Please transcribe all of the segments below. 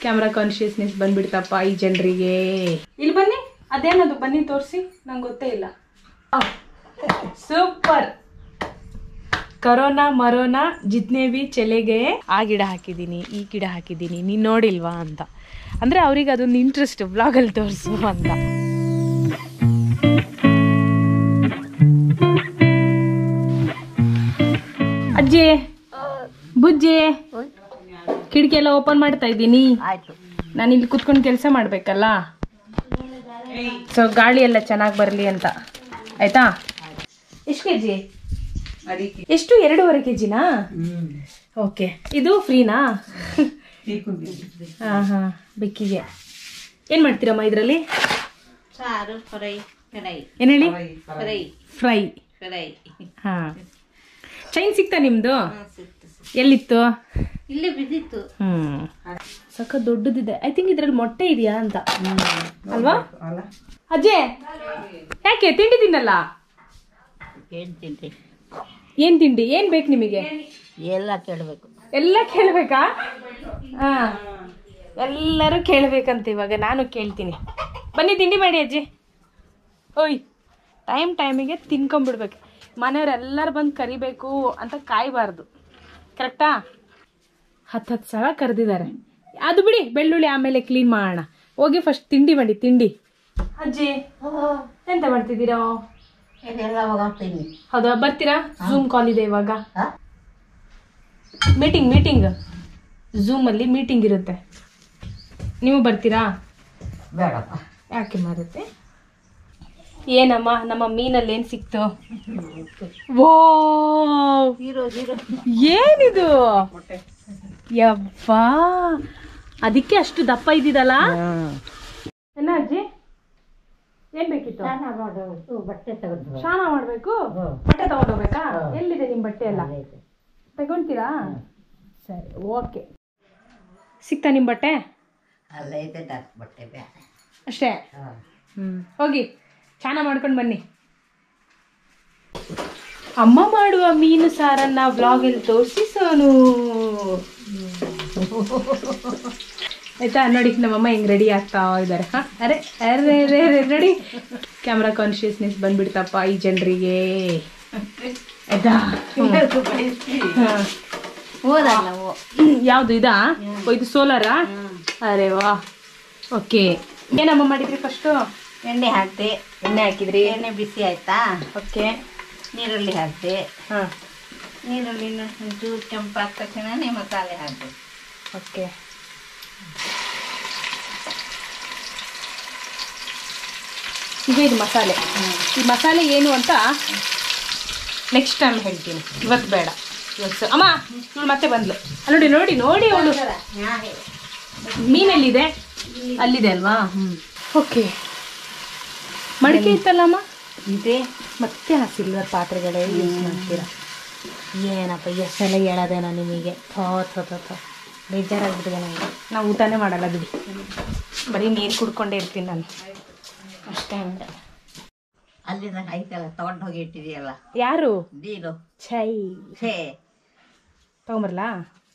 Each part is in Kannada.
ಕ್ಯಾಮ್ರಾ ಕಾನ್ಶಿಯಸ್ನೆಸ್ ಬಂದ್ಬಿಡ್ತಪ್ಪ ಈ ಜನರಿಗೆ ಇಲ್ಲಿ ಬನ್ನಿ ಅದೇನದು ಬನ್ನಿ ತೋರಿಸಿ ನಂಗೆ ಗೊತ್ತೇ ಇಲ್ಲ ಸೂಪರ್ ಕರೋನಾ ಮರೋನಾ ಜಿತ್ನೆ ಬಿ ಚೆಲೆಗೆ ಆ ಗಿಡ ಹಾಕಿದ್ದೀನಿ ಈ ಗಿಡ ಹಾಕಿದ್ದೀನಿ ನೀನು ನೋಡಿಲ್ವಾ ಅಂತ ಅಂದರೆ ಅವ್ರಿಗೆ ಅದೊಂದು ಇಂಟ್ರೆಸ್ಟ್ ವ್ಲಾಗಲ್ಲಿ ತೋರಿಸು ಅಂತ ಅಜ್ಜಿ ಬುಜ್ಜಿ ಕಿಟಕಿ ಎಲ್ಲ ಓಪನ್ ಮಾಡ್ತಾ ಇದ್ದೀನಿ ಆಯ್ತು ನಾನು ಇಲ್ಲಿ ಕುತ್ಕೊಂಡು ಕೆಲಸ ಮಾಡಬೇಕಲ್ಲ ಸೊ ಗಾಳಿ ಎಲ್ಲ ಚೆನ್ನಾಗಿ ಬರಲಿ ಅಂತ ಆಯ್ತಾ ಎಷ್ಟು ಕೆ ಜಿ ಎಷ್ಟು ಎರಡೂವರೆ ಕೆ ಜಿನಾ ಓಕೆ ಇದು ಫ್ರೀನಾ ಹಾಂ ಹಾಂ ಬೆಕ್ಕಿಗೆ ಏನು ಮಾಡ್ತೀರಮ್ಮ ಇದರಲ್ಲಿ ಸಾರು ಫ್ರೈ ಫ್ರೈ ಏನು ಹೇಳಿ ಫ್ರೈ ಫ್ರೈ ಫ್ರೈ ಹಾಂ ಚೈನ್ ಸಿಕ್ತಾ ನಿಮ್ಮದು ಸಿಕ್ತು ಎಲ್ಲಿತ್ತು ಇಲ್ಲೇ ಬಿದ್ದಿತ್ತು ಹ್ಮ್ ಸಖತ್ ದೊಡ್ಡದಿದೆ ಐ ಥಿಂಕ್ ಇದ್ರಲ್ಲಿ ಮೊಟ್ಟೆ ಇದೆಯಾ ಅಂತ ಅಲ್ವಾ ಅಜ್ಜೆ ಯಾಕೆ ತಿಂಡಿ ತಿನ್ನಲ್ಲ ಹೇಳ್ತೀನಿ ಏನ್ ತಿಂಡಿ ಏನ್ ಬೇಕು ನಿಮಗೆ ಎಲ್ಲ ಕೇಳಬೇಕು ಎಲ್ಲ ಕೇಳ್ಬೇಕಾ ಹಾ ಎಲ್ಲರೂ ಕೇಳ್ಬೇಕಂತ ಇವಾಗ ನಾನು ಕೇಳ್ತೀನಿ ಬನ್ನಿ ತಿಂಡಿ ಮಾಡಿ ಅಜ್ಜಿ ಓಯ್ ಟೈಮ್ ಟೈಮಿಗೆ ತಿನ್ಕೊಂಬಿಡ್ಬೇಕು ಮನೆಯವ್ರೆಲ್ಲರೂ ಬಂದು ಕರಿಬೇಕು ಅಂತ ಕಾಯಬಾರ್ದು ಕರೆಕ್ಟಾ ಹತ್ತು ಹತ್ತು ಸಲ ಕರೆದಿದ್ದಾರೆ ಅದು ಬಿಡಿ ಬೆಳ್ಳುಳ್ಳಿ ಆಮೇಲೆ ಕ್ಲೀನ್ ಮಾಡೋಣ ಹೋಗಿ ಫಸ್ಟ್ ತಿಂಡಿ ಮಾಡಿ ತಿಂಡಿ ಅಜ್ಜಿ ಎಂತ ಮಾಡ್ತಿದ್ದೀರಾ ಇದೆಲ್ಲ ಹೋಗ್ತೀನಿ ಹೌದಾ ಬರ್ತೀರಾ ಝೂಮ್ ಕಾಲ್ ಇದೆ ಇವಾಗ ಮೀಟಿಂಗ್ ಮೀಟಿಂಗ್ ಝೂಮಲ್ಲಿ ಮೀಟಿಂಗ್ ಇರುತ್ತೆ ನೀವು ಬರ್ತೀರಾ ಬೇಡಪ್ಪ ಯಾಕೆ ಮಾರುತ್ತೆ ಏನಮ್ಮ ನಮ್ಮ ಮೀನಲ್ಲಿ ಏನು ಸಿಕ್ತು ಓ ಜೀರೋ ಜೀರೋ ಏನಿದು ಯವ್ವಾ ಅದಕ್ಕೆ ಅಷ್ಟು ದಪ್ಪ ಇದ್ದಿದಲ್ಲ ಏನ ಅಜ್ಜಿ ಏನ್ ಬೇಕಿತ್ತು ಬಟ್ಟೆ ತೆಗೆದು ಸ್ನಾನ ಮಾಡ್ಬೇಕು ಬಟ್ಟೆ ತಗೊಂಡೋಗ್ಬೇಕಾ ಎಲ್ಲಿದೆ ನಿಮ್ ಬಟ್ಟೆ ಎಲ್ಲ ತಗೊಂತೀರಾ ಸರಿ ಓಕೆ ಸಿಕ್ತಾ ನಿಮ್ ಬಟ್ಟೆ ಅಲ್ಲೇ ಇದೆ ಡಾಕ್ ಬಟ್ಟೆ ಬೇಡ ಅಷ್ಟೇ ಹ್ಮ್ ಹೋಗಿ ಸ್ನಾನ ಮಾಡ್ಕೊಂಡು ಬನ್ನಿ ಅಮ್ಮ ಮಾಡುವ ಮೀನು ಸಾರನ್ನ ವ್ಲಾಗಲ್ಲಿ ತೋರಿಸಿ ಸೋನು ಆಯ್ತಾ ನೋಡಿ ನಮ್ಮಮ್ಮ ಹಿಂಗ್ ರೆಡಿ ಆಗ್ತಾ ಇದ್ದಾರೆ ಹಾ ಅರೆ ಅರೆ ಅರೆ ಅರೆ ನೋಡಿ ಕ್ಯಾಮ್ರಾ ಕಾನ್ಶಿಯಸ್ನೆಸ್ ಬಂದ್ಬಿಡ್ತಪ್ಪ ಈ ಜನರಿಗೆ ಆಯ್ತಾ ಹಾ. ಹೋದಲ್ಲ ಓ ಯಾವ್ದು ಇದಾ ಓ, ಇದು ಸೋಲಾರಾ ಅರೆ ವಾ ಓಕೆ ಏನಮ್ಮ ಮಾಡಿದ್ರಿ ಫಸ್ಟು ಎಣ್ಣೆ ಹಾಕ್ದೆ ಎಣ್ಣೆ ಹಾಕಿದ್ರಿ ಎಣ್ಣೆ ಬಿಸಿ ಆಯ್ತಾ ಓಕೆ ನೀರುಳ್ಳಿ ಹಾಕ್ದೆ ಹಾಂ ನೀರುಳ್ಳಿ ಒಂಚೂರು ಕೆಂಪಾದ ತಕ್ಷಣನೇ ಮಸಾಲೆ ಹಾಕ್ದೆ ಓಕೆ ಈಗ ಇದು ಮಸಾಲೆ ಈ ಮಸಾಲೆ ಏನು ಅಂತ ನೆಕ್ಸ್ಟ್ ಟೈಮ್ ಹೇಳ್ತೀನಿ ಇವತ್ತು ಬೇಡ ಇವತ್ತು ಅಮ್ಮ ಇವಳು ಮತ್ತೆ ಬಂದ್ಲು ಅಲ್ಲಿ ನೋಡಿ ನೋಡಿ ನೋಡಿ ಅವಳು ಮೀನೆಲ್ಲಿದೆ ಅಲ್ಲಿದೆ ಅಲ್ವಾ ಹ್ಞೂ ಓಕೆ ಮಡಿಕೆ ಇತ್ತಲ್ಲಮ್ಮ ಇದೆ ಮತ್ತೆ ಆ ಸಿಲ್ವರ್ ಪಾತ್ರೆಗಳೇ ಯೂಸ್ ಮಾಡ್ತೀರಾ ಏನಪ್ಪ ಎಷ್ಟೆಲ್ಲ ಹೇಳೋದೇನೋ ನಿಮಗೆ ಥೋ ಥೋ ಥೋ ಥೋ ಬೇಜಾರಾಗ್ಬಿಟ್ಟಿದೆ ನನಗೆ ನಾವು ಊಟನೇ ಮಾಡಲ್ಲ ಬಿಡಿ ಬರೀ ನೀರು ಕುಡ್ಕೊಂಡೇ ಇರ್ತೀನಿ ನಾನು ಅಷ್ಟೇ ಅಂದ್ರೆ ಅಲ್ಲಿ ನಂಗೆ ಐತಲ್ಲ ತಗೊಂಡು ಹೋಗಿ ಇಟ್ಟಿದೆಯಲ್ಲ ಯಾರು ನೀನು ಛೈ ಹೇ ತೊಗೊಂಬರ್ಲಾ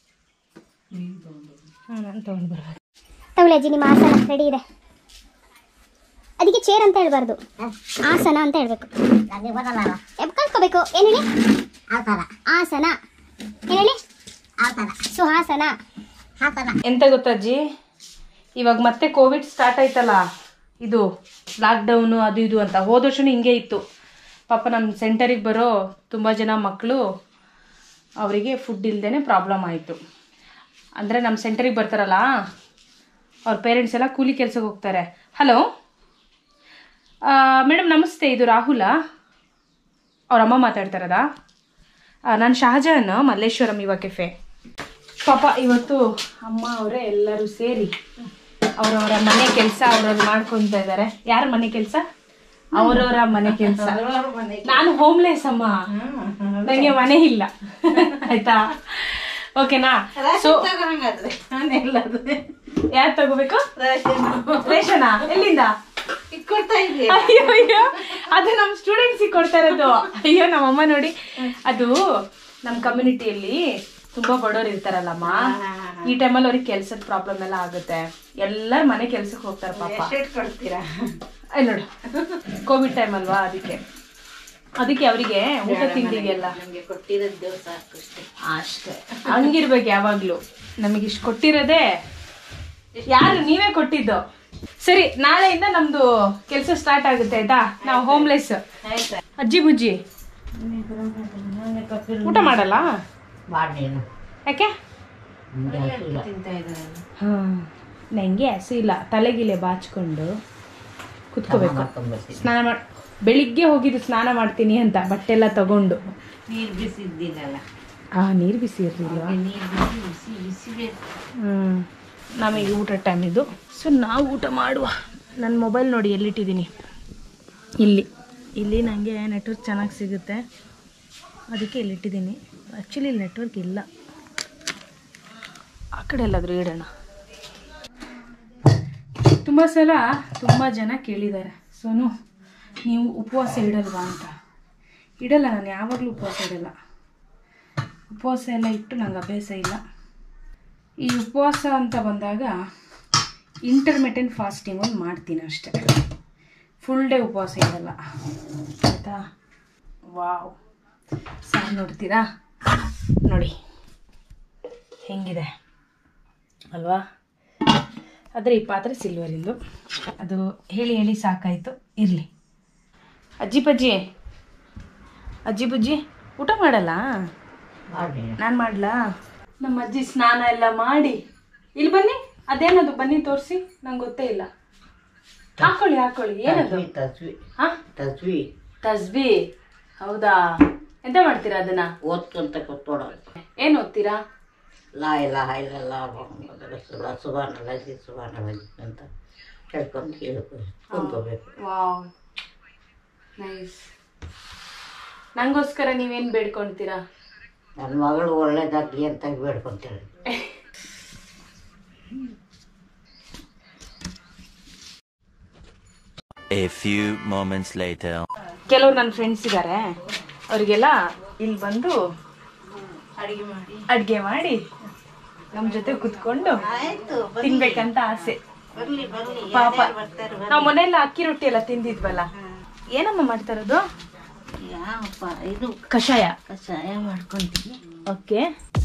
ಹಾಂ ನಾನು ತೊಗೊಂಡ್ಬರ್ಬೇಕು ತಗೊಳ್ಳಿ ಅಜ್ಜಿ ನಿಮ್ಮ ಆಸನ ರೆಡಿ ಇದೆ ಅದಕ್ಕೆ ಚೇರ್ ಅಂತ ಹೇಳ್ಬಾರ್ದು ಆಸನ ಅಂತ ಹೇಳ್ಬೇಕು ಎಬ್ ಕಲ್ತ್ಕೋಬೇಕು ಏನು ಹೇಳಿ ಆಸನ ಏನು ಹೇಳಿ ಸುಹಾಸನ ಎಂತ ಗೊತ್ತಜ್ಜಿ ಇವಾಗ ಮತ್ತೆ ಕೋವಿಡ್ ಸ್ಟಾರ್ಟ್ ಆಯ್ತಲ್ಲ ಇದು ಲಾಕ್ಡೌನು ಅದು ಇದು ಅಂತ ಹೋದ ವರ್ಷನೂ ಹಿಂಗೆ ಇತ್ತು ಪಾಪ ನಮ್ಮ ಸೆಂಟರಿಗೆ ಬರೋ ತುಂಬ ಜನ ಮಕ್ಕಳು ಅವರಿಗೆ ಫುಡ್ ಇಲ್ದೇ ಪ್ರಾಬ್ಲಮ್ ಆಯಿತು ಅಂದರೆ ನಮ್ಮ ಸೆಂಟರಿಗೆ ಬರ್ತಾರಲ್ಲ ಅವ್ರ ಪೇರೆಂಟ್ಸ್ ಎಲ್ಲ ಕೂಲಿ ಕೆಲಸಕ್ಕೆ ಹೋಗ್ತಾರೆ ಹಲೋ ಮೇಡಮ್ ನಮಸ್ತೆ ಇದು ರಾಹುಲಾ ಅವ್ರ ಅಮ್ಮ ಮಾತಾಡ್ತಾರದಾ ನಾನು ಶಹಜಹಾನ್ ಮಲ್ಲೇಶ್ವರಂ ಯುವ ಕೆಫೆ ಪಾಪ ಇವತ್ತು ಅಮ್ಮ ಅವರೇ ಎಲ್ಲರೂ ಸೇರಿ ಅವರವರ ಮನೆ ಕೆಲಸ ಅವ್ರವ್ರು ಮಾಡ್ಕೊಂತ ಇದ್ದಾರೆ ಯಾರ ಮನೆ ಕೆಲಸ ಅವರವರ ಮನೆ ಕೆಲಸ ನಾನು ಹೋಮ್ಲೆಸ್ ಅಮ್ಮ ನನಗೆ ಮನೆ ಇಲ್ಲ ಆಯ್ತಾ ಓಕೆನಾ ಸೊ ಹಂಗಾದ್ರೆ ನಾನೆಲ್ಲದು ಯಾರು ತಗೋಬೇಕು ರೇಷನಾ ಎಲ್ಲಿಂದ ಕೊಡ್ತಾ ಇದ್ದೆ ಅಯ್ಯೋ ಅಯ್ಯೋ ಅದು ನಮ್ಮ ಸ್ಟೂಡೆಂಟ್ಸ್ ಕೊಡ್ತಾ ಇರೋದು ಅಯ್ಯೋ ನಮ್ಮಮ್ಮ ನೋಡಿ ಅದು ನಮ್ಮ ಕಮ್ಯುನಿಟಿಯಲ್ಲಿ ತುಂಬಾ ಬಡವರು ಇರ್ತಾರಲ್ಲಮ್ಮ ಈ ಟೈಮಲ್ಲಿ ಅವ್ರಿಗೆ ಕೆಲ್ಸದ ಪ್ರಾಬ್ಲಮ್ ಎಲ್ಲ ಆಗುತ್ತೆ ಎಲ್ಲರೂ ಮನೆ ಕೆಲ್ಸಕ್ಕೆ ಹೋಗ್ತಾರೆ ಪಾಪ ಎಷ್ಟೆಷ್ಟು ಕೊಡ್ತೀರಾ ಅಲ್ಲಿ ನೋಡು ಕೋವಿಡ್ ಟೈಮ್ ಅಲ್ವಾ ಅದಕ್ಕೆ ಅದಕ್ಕೆ ಅವರಿಗೆ ಊಟ ತಿಂಡಿಗೆಲ್ಲ ನಮಗೆ ಕೊಟ್ಟಿರೋದು ದೇವ್ರ ಸಾಕು ಅಷ್ಟೇ ಅಷ್ಟೇ ಹಂಗಿರ್ಬೇಕು ಯಾವಾಗ್ಲೂ ನಮಗೆ ಇಷ್ಟು ಕೊಟ್ಟಿರೋದೇ ಯಾರು ನೀವೇ ಕೊಟ್ಟಿದ್ದು ಸರಿ ನಾಳೆಯಿಂದ ನಮ್ದು ಕೆಲಸ ಸ್ಟಾರ್ಟ್ ಆಗುತ್ತೆ ಆಯ್ತಾ ನಾವು ಹೋಮ್ಲೆಸ್ ಆಯ್ತಾ ಅಜ್ಜಿ ಬುಜ್ಜಿ ಊಟ ಮಾಡಲ್ಲ ಮಾಡೇನು ಯಾಕೆ ತಿಂತಾ ಇದ್ದಾರಲ್ಲ ಹಾಂ ನನಗೆ ಹಸು ಇಲ್ಲ ತಲೆಗಿಲೆ ಬಾಚ್ಕೊಂಡು ಕುತ್ಕೋಬೇಕು ಸ್ನಾನ ಮಾಡಿ ಬೆಳಿಗ್ಗೆ ಹೋಗಿದ್ದು ಸ್ನಾನ ಮಾಡ್ತೀನಿ ಅಂತ ಬಟ್ಟೆ ಎಲ್ಲ ತಗೊಂಡು ನೀರು ಬಿಸಿದ್ದಿಲ್ಲಲ್ಲ ಆ ನೀರು ಬಿಸಿ ಇರಲಿಲ್ವಾ ನೀರು ಬಿಸಿ ಬಿಸಿ ಬಿಸಿ ಬೇಕು ಹ್ಞೂ ನಮಗೆ ಊಟ ಟೈಮ್ ಇದು ಸೊ ನಾವು ಊಟ ಮಾಡುವ ನನ್ನ ಮೊಬೈಲ್ ನೋಡಿ ಎಲ್ಲಿಟ್ಟಿದ್ದೀನಿ ಇಲ್ಲಿ ಇಲ್ಲಿ ನನಗೆ ನೆಟ್ವರ್ಕ್ ಚೆನ್ನಾಗಿ ಸಿಗುತ್ತೆ ಅದಕ್ಕೆ ಇಲ್ಲಿಟ್ಟಿದ್ದೀನಿ ಆ್ಯಕ್ಚುಲಿ ಇಲ್ಲಿ ನೆಟ್ವರ್ಕ್ ಇಲ್ಲ ಆ ಕಡೆ ಎಲ್ಲಾದರೂ ಇಡೋಣ ತುಂಬ ಸಲ ತುಂಬ ಜನ ಕೇಳಿದ್ದಾರೆ ಸೋನು ನೀವು ಉಪವಾಸ ಇಡಲ್ವಾ ಅಂತ ಇಡಲ್ಲ ನಾನು ಯಾವಾಗಲೂ ಉಪವಾಸ ಇಡಲ್ಲ ಉಪವಾಸ ಎಲ್ಲ ಇಟ್ಟು ನಂಗೆ ಅಭ್ಯಾಸ ಇಲ್ಲ ಈ ಉಪವಾಸ ಅಂತ ಬಂದಾಗ ಇಂಟರ್ಮಿಟೆಂಟ್ ಫಾಸ್ಟಿಂಗ್ ಒಂದು ಮಾಡ್ತೀನಿ ಅಷ್ಟೆ ಫುಲ್ ಡೇ ಉಪವಾಸ ಇರಲ್ಲ ಆಯಿತಾ ವಾವ್ ಸಾರು ನೋಡ್ತೀರಾ ನೋಡಿ ಹೆಂಗಿದೆ ಅಲ್ವಾ ಆದರೆ ಈ ಪಾತ್ರೆ ಸಿಲ್ವರಿಂದು ಅದು ಹೇಳಿ ಹೇಳಿ ಸಾಕಾಯಿತು ಇರಲಿ ಅಜ್ಜಿ ಪಜ್ಜಿ ಅಜ್ಜಿ ಬುಜ್ಜಿ ಊಟ ಮಾಡಲ್ಲ ಮಾಡೇನು ನಾನು ಮಾಡ್ಲಾ ನಮ್ಮ ಅಜ್ಜಿ ಸ್ನಾನ ಎಲ್ಲ ಮಾಡಿ ಇಲ್ಲಿ ಬನ್ನಿ ಅದೇನದು ಬನ್ನಿ ತೋರಿಸಿ ನಂಗೆ ಗೊತ್ತೇ ಇಲ್ಲ ಹಾಕೊಳ್ಳಿ ಹಾಕೊಳ್ಳಿ ಏನದು ತಸ್ವಿ ತಸ್ವಿ ಹಾ ತಸ್ವಿ ತಸ್ಬಿ ಹೌದಾ ಎಂತ ಮಾಡ್ತೀರಾ ಅದನ್ನ ಓದ್ಕೊಂತ ಕೂತ್ಕೊಡೋದು ಏನ್ ಓದ್ತೀರಾ ಲಾ ಇಲ್ಲ ಇಲ್ಲ ಇಲ್ಲ ಸುಬ ಸುಬಾನ ಲಜಿ ಸುಬಾನ ಲಜಿ ಅಂತ ಹೇಳ್ಕೊಂಡು ಕೇಳಬೇಕು ಕುಂತ್ಕೋಬೇಕು ವಾವ್ ನೈಸ್ ನಂಗೋಸ್ಕರ ನೀವೇನ್ ಬೇಡ್ಕೊಂತೀರಾ ನನ್ನ ಮಗಳು ಒಳ್ಳೇದಾಗ್ಲಿ ಅಂತ ಬೇಡ್ಕೊಂತೇಳಿ A few moments later. ಕೆಲವ್ರು ನನ್ನ ಫ್ರೆಂಡ್ಸ್ ಇದ್ದಾರೆ ಅವರಿಗೆಲ್ಲ ಇಲ್ಲಿ ಬಂದು ಅಡಿಗೆ ಮಾಡಿ ಅಡ್ಗೆ ಮಾಡಿ ನಮ್ಮ ಜೊತೆ ಕುತ್ಕೊಂಡು ಆಯ್ತು ತಿನ್ಬೇಕಂತ ಆಸೆ ಬರ್ಲಿ ಬರ್ಲಿ ಪಾಪ ಯಾರ್ಯಾರು ಬರ್ತಾರೆ ಬರ್ಲಿ. ನಾವು ಮನೆಯಲ್ಲ ಅಕ್ಕಿ ರೊಟ್ಟಿ ಎಲ್ಲ ತಿಂದಿದ್ವಲ್ಲ ಏನಮ್ಮ ಮಾಡ್ತಾರದು ಯಾವಪ್ಪ ಇದು ಕಷಾಯ ಕಷಾಯ ಮಾಡ್ಕೊಂತೀನಿ ಓಕೆ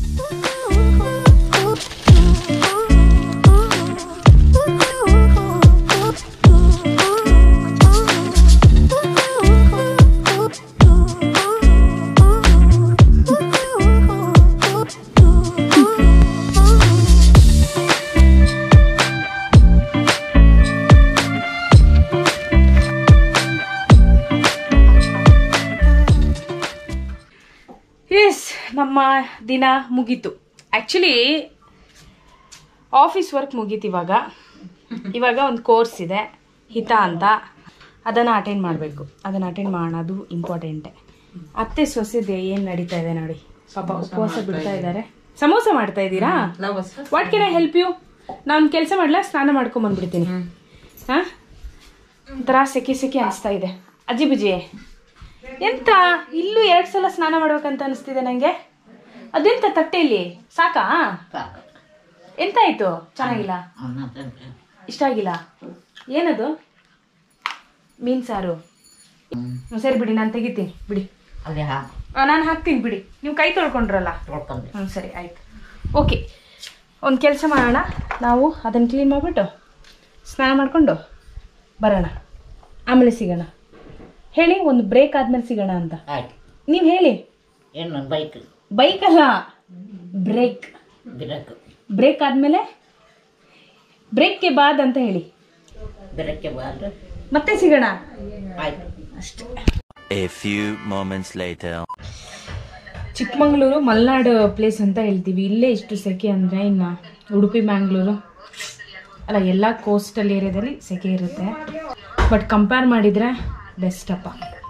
ಎಸ್ ನಮ್ಮ ದಿನ ಮುಗೀತು ಆ್ಯಕ್ಚುಲಿ ಆಫೀಸ್ ವರ್ಕ್ ಮುಗೀತು ಇವಾಗ ಇವಾಗ ಒಂದು ಕೋರ್ಸ್ ಇದೆ ಹಿತ ಅಂತ ಅದನ್ನು ಅಟೆಂಡ್ ಮಾಡಬೇಕು ಅದನ್ನು ಅಟೆಂಡ್ ಮಾಡೋಣ ಅದು ಇಂಪಾರ್ಟೆಂಟೆ ಅತ್ತೆ ಸೊಸೆದೆ ಏನು ನಡೀತಾ ಇದೆ ನೋಡಿ ಪಾಪ ಉಪವಾಸ ಬಿಡ್ತಾ ಇದ್ದಾರೆ ಸಮೋಸ ಮಾಡ್ತಾ ಇದ್ದೀರಾ what can I help you ನಾನು ಕೆಲಸ ಮಾಡಲ ಸ್ನಾನ ಮಾಡ್ಕೊಂಬಂದ್ಬಿಡ್ತೀನಿ ಹಾಂ ಒಂಥರ ಸೆಕೆ ಸೆಕೆ ಅನಿಸ್ತಾ ಇದೆ ಅಜ್ಜಿ ಬುಜ್ಜಿ ಎಂತ ಇಲ್ಲೂ ಎರಡು ಸಲ ಸ್ನಾನ ಮಾಡ್ಬೇಕಂತ ಅನಿಸ್ತಿದೆ ನನಗೆ ಅದೆಂತ ತಟ್ಟೆಯಲ್ಲಿ ಸಾಕಾ ಸಾಕು ಎಂತ ಆಯ್ತು ಚೆನ್ನಾಗಿಲ್ಲ ಅನ್ನ ತಂದ್ರೆ ಇಷ್ಟ ಆಗಿಲ್ಲ ಏನದು ಮೀನ್ ಸಾರು ಹ್ಮ್, ಸರಿ ಬಿಡಿ ನಾನು ತೆಗಿತೀನಿ ಬಿಡಿ ಅದೇ ಹಾಕು ನಾನು ಹಾಕ್ತೀನಿ ಬಿಡಿ ನೀವು ಕೈ ತೊಳ್ಕೊಂಡ್ರಲ್ಲ ತೊಳ್ಕೊಂಡೆ ಹ್ಞೂ ಸರಿ ಆಯ್ತು ಓಕೆ ಒಂದು ಕೆಲಸ ಮಾಡೋಣ ನಾವು ಅದನ್ನು ಕ್ಲೀನ್ ಮಾಡಿಬಿಟ್ಟು ಸ್ನಾನ ಮಾಡಿಕೊಂಡು ಬರೋಣ ಆಮೇಲೆ ಸಿಗೋಣ ಹೇಳಿ ಒಂದು ಬ್ರೇಕ್ ಆದ್ಮೇಲೆ ಸಿಗೋಣ ಅಂತ ಆಯ್ತು ನೀವು ಹೇಳಿ ಏನು ಬೈಕ್ ಬೈಕ್ ಅಲ್ಲ ಬ್ರೇಕ್ ಬಿರಕು ಬ್ರೇಕ್ ಆದಮೇಲೆ ಬ್ರೇಕ್ಗೆ ಬಾದ್ ಅಂತ ಹೇಳಿ ಬಿರಕ್ಕೆ ಬಾದ್ರೆ ಮತ್ತೆ ಸಿಗೋಣ ಆಯ್ತು ಅಷ್ಟೇ A few moments later. Chikmagalur Malenadu place ಅಂತ ಹೇಳ್ತೀವಿ ಇಲ್ಲೇ ಇಷ್ಟು ಸೆಕೆ ಅಂದರೆ ಇನ್ನು ಉಡುಪಿ ಮ್ಯಾಂಗ್ಳೂರು ಅಲ್ಲ ಎಲ್ಲ ಕೋಸ್ಟಲ್ ಏರಿಯಾದಲ್ಲಿ ಸೆಕೆ ಇರುತ್ತೆ ಬಟ್ ಕಂಪೇರ್ ಮಾಡಿದರೆ ಬೆಸ್ಟ್ ಅಪ್ಪ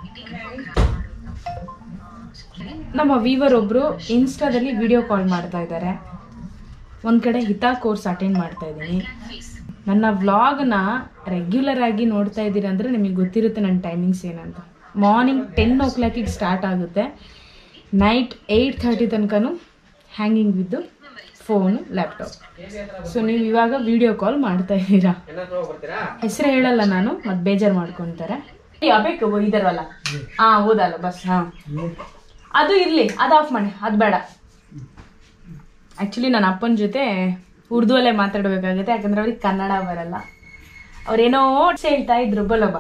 ನಮ್ಮ ವೀವರ್ ಒಬ್ಬರು ಇನ್ಸ್ಟಾದಲ್ಲಿ ವಿಡಿಯೋ ಕಾಲ್ ಮಾಡ್ತಾ ಇದ್ದಾರೆ ಒಂದು ಕಡೆ ಹಿತಾ ಕೋರ್ಸ್ ಅಟೆಂಡ್ ಮಾಡ್ತಾ ಇದ್ದೀನಿ ನನ್ನ ವ್ಲಾಗ್ನ ರೆಗ್ಯುಲರ್ ಆಗಿ ನೋಡ್ತಾ ಇದ್ದೀರಾ ಅಂದರೆ ನಿಮಗೆ ಗೊತ್ತಿರುತ್ತೆ ನನ್ನ ಟೈಮಿಂಗ್ಸ್ ಏನಂತ ಮಾರ್ನಿಂಗ್ ಟೆನ್ ಓ ಕ್ಲಾಕಿಗೆ ಸ್ಟಾರ್ಟ್ ಆಗುತ್ತೆ ನೈಟ್ ಏಯ್ಟ್ ಥರ್ಟಿ ತನಕನೂ ಹ್ಯಾಂಗಿಂಗ್ ಬಿದ್ದು ಫೋನ್ ಲ್ಯಾಪ್ಟಾಪ್ ಸೊ ನೀವು ಇವಾಗ ವಿಡಿಯೋ ಕಾಲ್ ಮಾಡ್ತಾ ಇದ್ದೀರಾ ಹೆಸರು ಹೇಳಲ್ಲ ನಾನು ಮತ್ತೆ ಬೇಜಾರು ಮಾಡ್ಕೊತಾರೆ ಬೇಕು ಇದರಲ್ಲ ಹಾ ಓದಲ್ಲ ಬಸ್ ಹಾ ಅದು ಇರ್ಲಿ ಅದು ಆಫ್ ಮಾಡಿ ಅದು ಬೇಡ ಆ್ಯಕ್ಚುಲಿ ನನ್ನ ಅಪ್ಪನ ಜೊತೆ ಉರ್ದುವಲ್ಲೇ ಮಾತಾಡಬೇಕಾಗುತ್ತೆ ಯಾಕಂದ್ರೆ ಅವ್ರಿಗೆ ಕನ್ನಡ ಬರಲ್ಲ ಅವ್ರೇನೋ ಹೇಳ್ತಾ ಇದ್ರು ಬಲೋಬ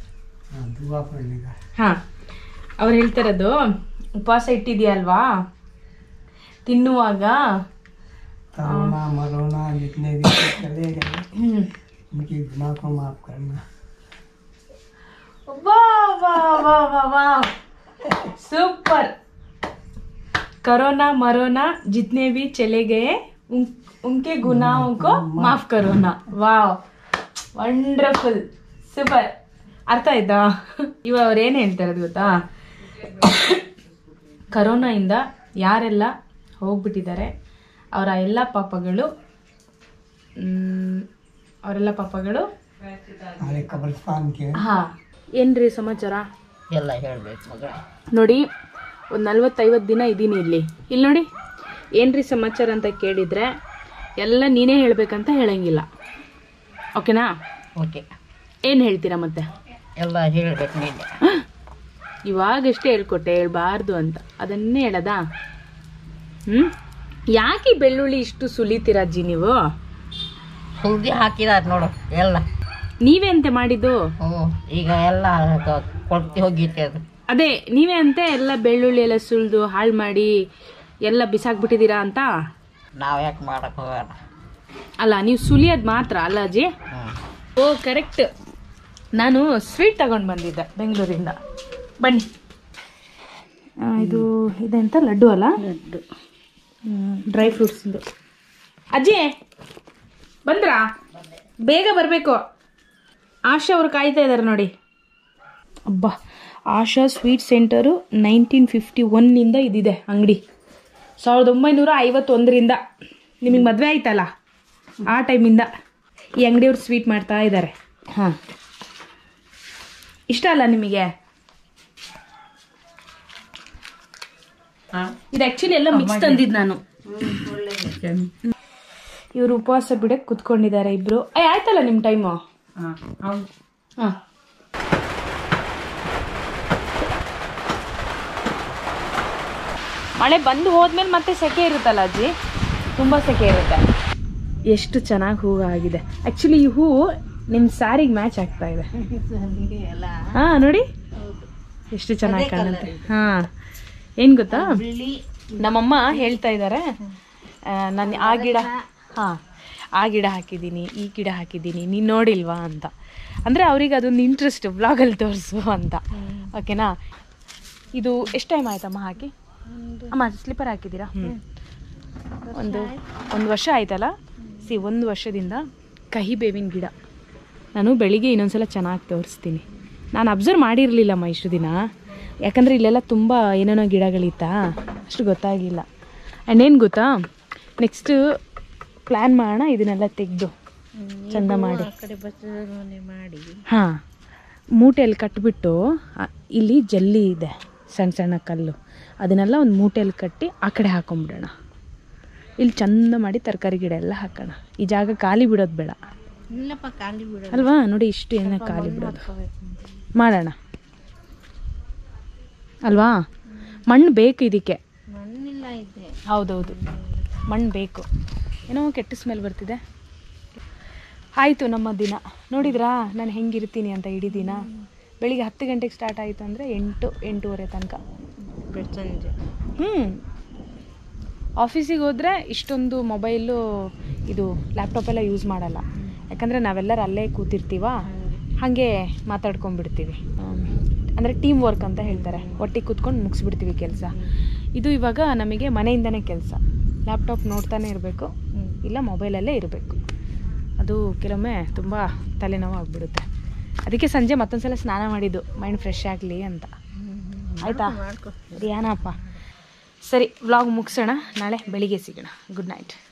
ಹಾ ಅವ್ರು ಹೇಳ್ತಿರೋದು ಉಪವಾಸ ಇಟ್ಟಿದ್ಯಲ್ವಾ ತಿನ್ನುವಾಗ करोना मरोना जितने भी चले गए ಹ್ಮ್ उनकी गुनाह को माफ करना वाह वाह वाह वाह वाह सुपर करोना मरोना जितने भी चले गए उन, उनके गुनाहों को माफ करो ना ವಾವ್ ವಂಡರ್ಫುಲ್ ಸೂಪರ್ ಅರ್ಥ ಆಯ್ತಾ ಇವ ಅವ್ರು ಏನು ಹೇಳ್ತಾರದು ಗೊತ್ತಾ ಕರೋನಾಯಿಂದ ಯಾರೆಲ್ಲ ಹೋಗ್ಬಿಟ್ಟಿದ್ದಾರೆ ಅವರ ಎಲ್ಲ ಪಾಪಗಳು ಮ್, ಅವರೆಲ್ಲ ಪಾಪಗಳು हमारे कब्रस्तान के ಹಾ ಏನ್ರಿ ಸಮಾಚಾರ ಎಲ್ಲ ಹೇಳ್ಬೇಕು ಮಗ ನೋಡಿ ಒಂದು ನಲ್ವತ್ತೈವತ್ತು ದಿನ ಇದ್ದೀನಿ ಇಲ್ಲಿ ಇಲ್ಲಿ ನೋಡಿ ಏನ್ರಿ ಸಮಾಚಾರ ಅಂತ ಕೇಳಿದರೆ ಎಲ್ಲ ನೀನೇ ಹೇಳ್ಬೇಕಂತ ಹೇಳಂಗಿಲ್ಲ ಓಕೆನಾ ಓಕೆ ಏನು ಹೇಳ್ತೀರಾ ಮತ್ತೆ ಎಲ್ಲ ಹೇಳ್ಬೇಕು ನೀನೆ ಇವಾಗಷ್ಟೇ ಹೇಳ್ಕೊಟ್ಟೆ ಹೇಳ್ಬಾರ್ದು ಅಂತ ಅದನ್ನೇ ಹೇಳದಾ ಹ್ಞೂ ಯಾಕೆ ಈ ಬೆಳ್ಳುಳ್ಳಿ ಇಷ್ಟು ಸುಲಿತೀರಾ ಅಜ್ಜಿ ನೀವು ಸುದ್ದಿ ಹಾಕಿದಾರೆ ನೋಡು ಎಲ್ಲ ನೀವೇ ಅಂತೆ ಮಾಡಿದ್ದು ಹ್ಞೂ ಈಗ ಎಲ್ಲ ಕ- ಕೊಳ್ತಿ ಹೋಗಿತ್ತೆ ಅದು ಅದೇ ನೀವೇ ಅಂತೆ ಎಲ್ಲ ಬೆಳ್ಳುಳ್ಳಿ ಎಲ್ಲ ಸುಲಿದು ಹಾಳು ಮಾಡಿ ಎಲ್ಲ ಬಿಸಾಕ್ಬಿಟ್ಟಿದ್ದೀರಾ ಅಂತ ನಾವು ಯಾಕೆ ಮಾಡಕ್ಕೆ ಹೋಗೋಣ ಅಲ್ಲ ನೀವು ಸುಲಿಯೋದು ಮಾತ್ರ ಅಲ್ಲ ಅಜ್ಜಿ ಹ್ಞೂ ಓ ಕರೆಕ್ಟ್ ನಾನು ಸ್ವೀಟ್ ತಗೊಂಡು ಬಂದಿದ್ದೆ ಬೆಂಗಳೂರಿಂದ ಬನ್ನಿ ಆ, ಇದು ಇದೆಂತ ಲಡ್ಡು ಅಲ್ಲ ಲಡ್ಡು ಡ್ರೈ ಫ್ರೂಟ್ಸಿಂದು ಅಜ್ಜಿ ಬಂದ್ರಾ ಬೇಗ ಬರಬೇಕು ಆಶಾ ಅವರು ಕಾಯ್ತಾ ಇದ್ದಾರೆ ನೋಡಿ ಅಬ್ಬಾ Asha sweet centre nineteen fifty ಒನ್ನಿಂದ ಇದಿದೆ ಅಂಗಡಿ ಸಾವಿರದ ಒಂಬೈನೂರ ಐವತ್ತೊಂದರಿಂದ ನಿಮಗೆ ಮದುವೆ ಆಯ್ತಲ್ಲ ಆ ಟೈಮಿಂದ ಈ ಅಂಗಡಿಯವ್ರು ಸ್ವೀಟ್ ಮಾಡ್ತಾ ಇದ್ದಾರೆ ಹಾಂ ಇಷ್ಟ ಅಲ್ಲ ನಿಮಗೆ ಇದು ಆ್ಯಕ್ಚುಲಿ ಎಲ್ಲ ಮಿಕ್ಸ್ ತಂದಿದ್ದು ನಾನು ಇವರು ಉಪವಾಸ ಬಿಡಕ್ಕೆ ಕುತ್ಕೊಂಡಿದ್ದಾರೆ ಇಬ್ರು ಏ ಆಯ್ತಲ್ಲ ನಿಮ್ಮ ಟೈಮು ಹಾಂ ಮಳೆ ಬಂದು ಹೋದ್ಮೇಲೆ ಮತ್ತೆ ಸೆಕೆ ಇರುತ್ತಲ್ಲ ಅಜ್ಜಿ ತುಂಬ ಸೆಕೆ ಇರುತ್ತೆ ಎಷ್ಟು ಚೆನ್ನಾಗಿ ಹೂವು ಆಗಿದೆ ಆ್ಯಕ್ಚುಲಿ ಈ ಹೂವು ನಿಮ್ಮ ಸ್ಯಾರಿಗೆ ಮ್ಯಾಚ್ ಆಗ್ತಾ ಇದೆ ಹಾಂ ನೋಡಿ ಎಷ್ಟು ಚೆನ್ನಾಗಿ ಕಾಣುತ್ತೆ ಹಾಂ ಏನು ಗೊತ್ತಾ ನಮ್ಮಮ್ಮ ಹೇಳ್ತಾ ಇದ್ದಾರೆ ನಾನು ಆ ಗಿಡ ಹಾಂ ಆ ಗಿಡ ಹಾಕಿದ್ದೀನಿ ಈ ಗಿಡ ಹಾಕಿದ್ದೀನಿ ನೀನು ನೋಡಿಲ್ವಾ ಅಂತ ಅಂದರೆ ಅವ್ರಿಗೆ ಅದೊಂದು ಇಂಟ್ರೆಸ್ಟ್ ಬ್ಲಾಗಲ್ಲಿ ತೋರಿಸು ಅಂತ ಓಕೆನಾ ಇದು ಎಷ್ಟು ಟೈಮ್ ಆಯ್ತಮ್ಮ ಹಾಕಿ ಅಮ್ಮ ಸ್ಲಿಪ್ಪರ್ ಹಾಕಿದ್ದೀರಾ ಹ್ಞೂ ಒಂದು ಒಂದು ವರ್ಷ ಆಯ್ತಲ್ಲ ಸಿ ಒಂದು ವರ್ಷದಿಂದ ಕಹಿ ಬೇವಿನ ಗಿಡ ನಾನು ಬೆಳಿಗ್ಗೆ ಇನ್ನೊಂದ್ಸಲ ಚೆನ್ನಾಗಿ ತೋರಿಸ್ತೀನಿ ನಾನು ಅಬ್ಸರ್ವ್ ಮಾಡಿರಲಿಲ್ಲಮ್ಮ ಇಷ್ಟು ದಿನ ಯಾಕಂದರೆ ಇಲ್ಲೆಲ್ಲ ತುಂಬ ಏನೇನೋ ಗಿಡಗಳಿತ್ತಾ ಅಷ್ಟು ಗೊತ್ತಾಗಲಿಲ್ಲ ಆ್ಯಂಡ್ ಏನು ಗೊತ್ತಾ ನೆಕ್ಸ್ಟು ಪ್ಲ್ಯಾನ್ ಮಾಡೋಣ ಇದನ್ನೆಲ್ಲ ತೆಗೆದು ಚಂದ ಮಾಡಿ ಹಾಂ ಮೂಟೆಯಲ್ಲಿ ಕಟ್ಬಿಟ್ಟು ಆ, ಇಲ್ಲಿ ಜಲ್ಲಿ ಇದೆ ಸಣ್ಣ ಸಣ್ಣ ಕಲ್ಲು ಅದನ್ನೆಲ್ಲ ಒಂದು ಮೂಟೆಯಲ್ಲಿ ಕಟ್ಟಿ ಆ ಕಡೆ ಹಾಕೊಂಬಿಡೋಣ ಇಲ್ಲಿ ಚಂದ ಮಾಡಿ ತರಕಾರಿ ಗಿಡ ಎಲ್ಲ ಹಾಕೋಣ ಈ ಜಾಗ ಖಾಲಿ ಬಿಡೋದು ಬೇಡ ಇಲ್ಲಪ್ಪ ಖಾಲಿ ಬಿಡು ಅಲ್ವಾ ನೋಡಿ ಇಷ್ಟು ಏನ ಖಾಲಿ ಬಿಡೋದು ಮಾಡೋಣ ಅಲ್ವಾ ಮಣ್ಣು ಬೇಕು ಇದಕ್ಕೆ ಮಣ್ಣಿಲ್ಲ ಇದೆ ಹೌದೌದು ಮಣ್ಣು ಬೇಕು ಏನೋ ಕೆಟ್ಟ ಸ್ಮೆಲ್ ಬರ್ತಿದೆ ಆಯಿತು ನಮ್ಮ ದಿನ ನೋಡಿದ್ರಾ ನಾನು ಹೆಂಗಿರ್ತೀನಿ ಅಂತ ಇಡೀ ದಿನ ಬೆಳಿಗ್ಗೆ ಹತ್ತು ಗಂಟೆಗೆ ಸ್ಟಾರ್ಟ್ ಆಯಿತು ಅಂದರೆ ಎಂಟು ಎಂಟೂವರೆ ತನಕ ಸಂಜೆ ಹ್ಞೂ ಆಫೀಸಿಗೆ ಹೋದರೆ ಇಷ್ಟೊಂದು ಮೊಬೈಲು ಇದು ಲ್ಯಾಪ್ಟಾಪೆಲ್ಲ ಯೂಸ್ ಮಾಡಲ್ಲ ಯಾಕಂದರೆ ನಾವೆಲ್ಲರೂ ಅಲ್ಲೇ ಕೂತಿರ್ತೀವ ಹಾಗೆ ಮಾತಾಡ್ಕೊಂಡ್ಬಿಡ್ತೀವಿ ಅಂದರೆ ಟೀಮ್ ವರ್ಕ್ ಅಂತ ಹೇಳ್ತಾರೆ ಒಟ್ಟಿಗೆ ಕೂತ್ಕೊಂಡು ಮುಗಿಸ್ಬಿಡ್ತೀವಿ ಕೆಲಸ ಇದು ಇವಾಗ ನಮಗೆ ಮನೆಯಿಂದನೇ ಕೆಲಸ ಲ್ಯಾಪ್ಟಾಪ್ ನೋಡ್ತಾನೆ ಇರಬೇಕು ಇಲ್ಲ ಮೊಬೈಲಲ್ಲೇ ಇರಬೇಕು ಅದು ಕೆಲವೊಮ್ಮೆ ತುಂಬ ತಲೆನೋವು ಆಗಿಬಿಡುತ್ತೆ ಅದಕ್ಕೆ ಸಂಜೆ ಮತ್ತೊಂದು ಸಲ ಸ್ನಾನ ಮಾಡಿದ್ದು ಮೈಂಡ್ ಫ್ರೆಶ್ ಆಗಲಿ ಅಂತ ಆಯಿತಾ ಏನಪ್ಪ ಸರಿ ವ್ಲಾಗ್ ಮುಗಿಸೋಣ ನಾಳೆ ಬೆಳಿಗ್ಗೆ ಸಿಗೋಣ ಗುಡ್ ನೈಟ್